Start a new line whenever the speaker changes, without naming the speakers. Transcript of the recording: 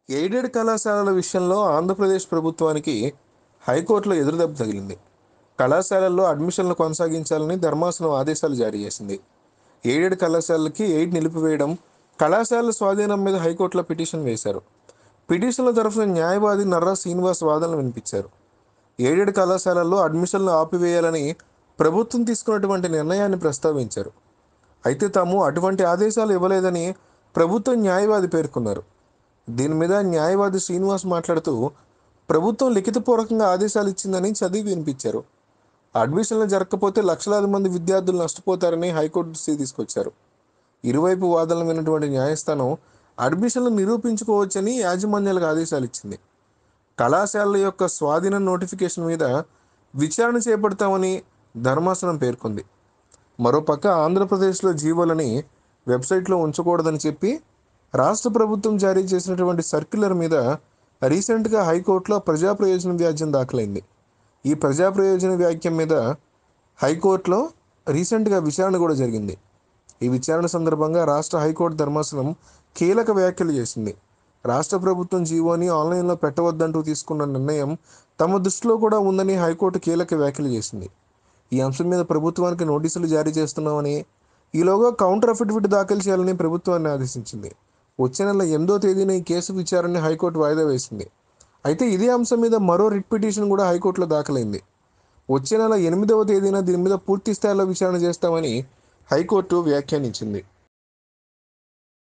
aided కళాశాలల విషయంలో ఆంధ్రప్రదేశ్ ప్రభుత్వానికి హైకోర్టులో ఎదురుదెబ్బ తగిలింది కళాశాలల్లో అడ్మిషన్లు కొనసాగించాలని ధర్మాసనం ఆదేశాలు జారీ చేసింది ఎయిడెడ్ కళాశాలలకి ఎయిడ్ నిలిపివేయడం కళాశాలల స్వాధీనం మీద హైకోర్టులో పిటిషన్ వేశారు పిటిషన్ల తరఫున న్యాయవాది నర్రా శ్రీనివాస్ వాదనలు వినిపించారు ఎయిడెడ్ కళాశాలల్లో అడ్మిషన్లు ఆపివేయాలని ప్రభుత్వం తీసుకున్నటువంటి నిర్ణయాన్ని ప్రస్తావించారు అయితే తాము అటువంటి ఆదేశాలు ఇవ్వలేదని ప్రభుత్వ న్యాయవాది పేర్కొన్నారు దీని మీద న్యాయవాది శ్రీనివాస్ మాట్లాడుతూ ప్రభుత్వం లిఖితపూర్వకంగా ఆదేశాలు ఇచ్చిందని చదివి వినిపించారు అడ్మిషన్లు జరగకపోతే లక్షలాది మంది విద్యార్థులు నష్టపోతారని హైకోర్టు దృష్టి తీసుకొచ్చారు ఇరువైపు వాదనలు విన్నటువంటి న్యాయస్థానం అడ్మిషన్లు నిరూపించుకోవచ్చని యాజమాన్యాలకు ఆదేశాలు ఇచ్చింది కళాశాలల యొక్క స్వాధీన నోటిఫికేషన్ మీద విచారణ చేపడతామని ధర్మాసనం పేర్కొంది మరోపక్క ఆంధ్రప్రదేశ్లో జీవోలని వెబ్సైట్లో ఉంచకూడదని చెప్పి రాష్ట్ర ప్రభుత్వం జారీ చేసినటువంటి సర్క్యులర్ మీద రీసెంట్గా హైకోర్టులో ప్రజా ప్రయోజన వ్యాజ్యం దాఖలైంది ఈ ప్రజా ప్రయోజన వ్యాఖ్యం మీద హైకోర్టులో రీసెంట్గా విచారణ కూడా జరిగింది ఈ విచారణ సందర్భంగా రాష్ట్ర హైకోర్టు ధర్మాసనం కీలక వ్యాఖ్యలు చేసింది రాష్ట్ర ప్రభుత్వం జీవోని ఆన్లైన్లో పెట్టవద్దంటూ తీసుకున్న నిర్ణయం తమ దృష్టిలో కూడా ఉందని హైకోర్టు కీలక వ్యాఖ్యలు చేసింది ఈ అంశం మీద ప్రభుత్వానికి నోటీసులు జారీ చేస్తున్నామని ఈలోగా కౌంటర్ అఫిడవిట్ దాఖలు చేయాలని ప్రభుత్వాన్ని ఆదేశించింది వచ్చే నెల ఎనిమిదో తేదీన ఈ కేసు విచారణని హైకోర్టు వాయిదా వేసింది అయితే ఇదే అంశం మీద మరో రిట్ పిటిషన్ కూడా హైకోర్టులో దాఖలైంది వచ్చే నెల ఎనిమిదవ తేదీన దీని మీద పూర్తి స్థాయిలో విచారణ చేస్తామని హైకోర్టు వ్యాఖ్యానించింది